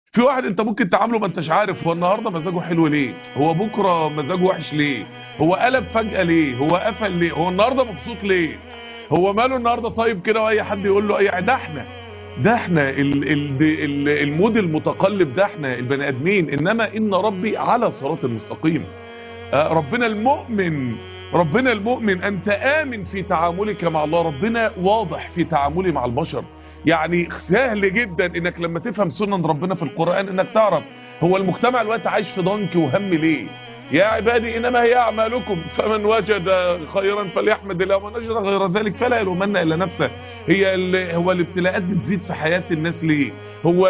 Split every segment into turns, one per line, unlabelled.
في واحد انت ممكن تعامله ما انتش عارف هو النهارده مزاجه حلو ليه هو بكره مزاجه وحش ليه هو قلب فجأة ليه هو قفل ليه هو النهارده مبسوط ليه هو ماله النهارده طيب كده واي حد يقول له اي ده احنا ده احنا ال ال ال المود المتقلب ده احنا البني ادمين انما ان ربي على صراط المستقيم آه، ربنا المؤمن ربنا المؤمن انت امن في تعاملك مع الله ربنا واضح في تعاملي مع البشر يعني سهل جدا انك لما تفهم سنن ربنا في القرآن انك تعرف هو المجتمع الوقت عايش في ضنك وهم ليه يا عبادي انما هي اعمالكم فمن وجد خيرا فليحمد الله ومن وجد غير ذلك فلا يلومن الا نفسه هي ال- هو الابتلاءات بتزيد في حياة الناس ليه هو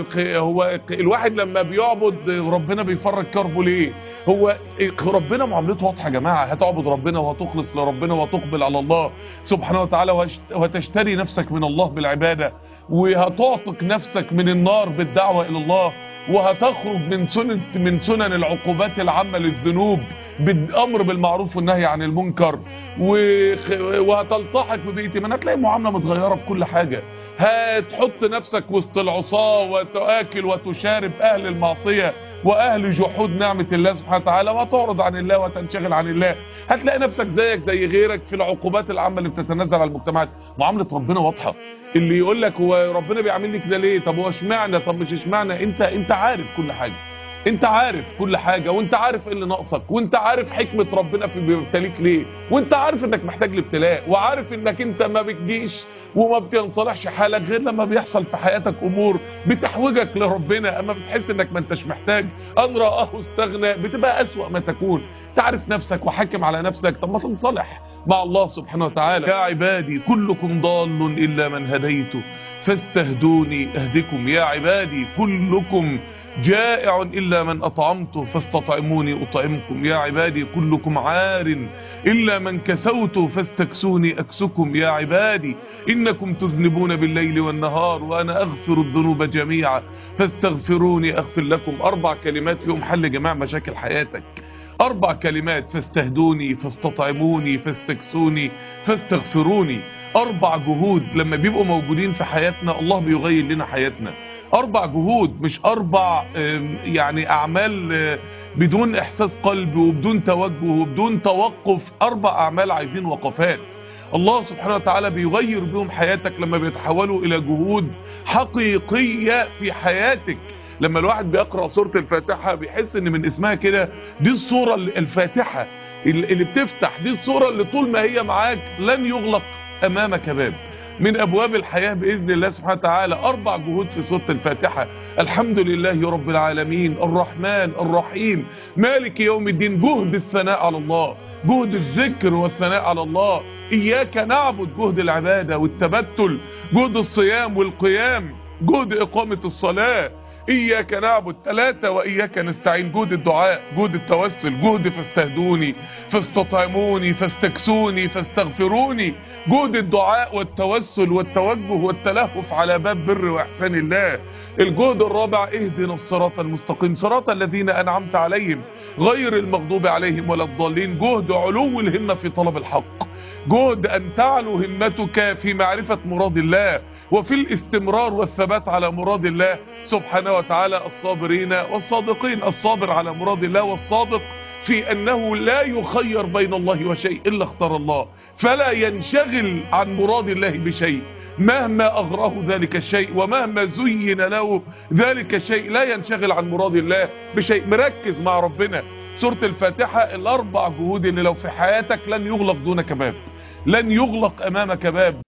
هو الواحد لما بيعبد ربنا بيفرج كربه ليه هو ربنا معاملته واضحه يا جماعه هتعبد ربنا وهتخلص لربنا وهتقبل على الله سبحانه وتعالى وهشت- وهتشتري نفسك من الله بالعباده وهتعتق نفسك من النار بالدعوه الى الله وهتخرج من سنن من سنن العقوبات العامه للذنوب بالامر بالمعروف والنهي عن المنكر وخ- وهتلتحق ببيئه ايمان هتلاقي معامله متغيره في كل حاجه هتحط نفسك وسط العصاه وتاكل وتشارب اهل المعصيه واهل جحود نعمة الله سبحانه وتعالى وتعرض عن الله وتنشغل عن الله هتلاقي نفسك زيك زي غيرك في العقوبات العامة اللي بتتنزل على المجتمعات معاملة ربنا واضحة اللي يقول لك هو ربنا بيعاملني كده ليه طب هو اشمعنى طب مش اشمعنى انت انت عارف كل حاجة انت عارف كل حاجة وانت عارف ايه اللي ناقصك وانت عارف حكمة ربنا في بيبتليك ليه وانت عارف انك محتاج الابتلاء وعارف انك انت ما بتجيش وما بتنصلحش حالك غير لما بيحصل في حياتك امور بتحوجك لربنا اما بتحس انك ما انتش محتاج ان رآه استغنى بتبقى اسوأ ما تكون تعرف نفسك وحاكم على نفسك طب ما تنصلح مع الله سبحانه وتعالى يا عبادي كلكم ضال الا من هديته فاستهدوني اهدكم يا عبادي كلكم جائع إلا من أطعمته فاستطعموني أطعمكم يا عبادي كلكم عار إلا من كسوته فاستكسوني أكسكم يا عبادي إنكم تذنبون بالليل والنهار وأنا أغفر الذنوب جميعا فاستغفروني أغفر لكم أربع كلمات فيهم حل جميع مشاكل حياتك أربع كلمات فاستهدوني فاستطعموني فاستكسوني فاستغفروني أربع جهود لما بيبقوا موجودين في حياتنا الله بيغير لنا حياتنا أربع جهود مش أربع آم، يعني أعمال آه، بدون إحساس قلب وبدون توجه وبدون توقف أربع أعمال عايزين وقفات الله سبحانه وتعالى بيغير بهم حياتك لما بيتحولوا إلى جهود حقيقية في حياتك لما الواحد بيقرأ سورة الفاتحة بيحس ان من اسمها كده دي الصورة اللي- الفاتحة اللي اللي بتفتح دي الصورة اللي طول ما هي معاك لن يغلق امامك باب من ابواب الحياة باذن الله سبحانه وتعالى اربع جهود في سورة الفاتحة الحمد لله رب العالمين الرحمن الرحيم مالك يوم الدين جهد الثناء على الله جهد الذكر والثناء على الله اياك نعبد جهد العبادة والتبتل جهد الصيام والقيام جهد اقامة الصلاة إياك نعبد ثلاثة وإياك نستعين جهد الدعاء جهد التوسل جهد فاستهدوني فاستطعموني فاستكسوني فاستغفروني جهد الدعاء والتوسل والتوجه والتلهف على باب بر وإحسان الله الجهد الرابع اهدنا الصراط المستقيم صراط الذين أنعمت عليهم غير المغضوب عليهم ولا الضالين جهد علو الهمة في طلب الحق جهد أن تعلو همتك في معرفة مراد الله وفي الاستمرار والثبات على مراد الله سبحانه وتعالى الصابرين والصادقين الصابر على مراد الله والصادق في أنه لا يخير بين الله وشيء إلا اختار الله فلا ينشغل عن مراد الله بشيء مهما أغراه ذلك الشيء ومهما زين له ذلك الشيء لا ينشغل عن مراد الله بشيء مركز مع ربنا سورة الفاتحة الأربع جهود اللي لو في حياتك لن يغلق دونك باب لن يغلق أمامك باب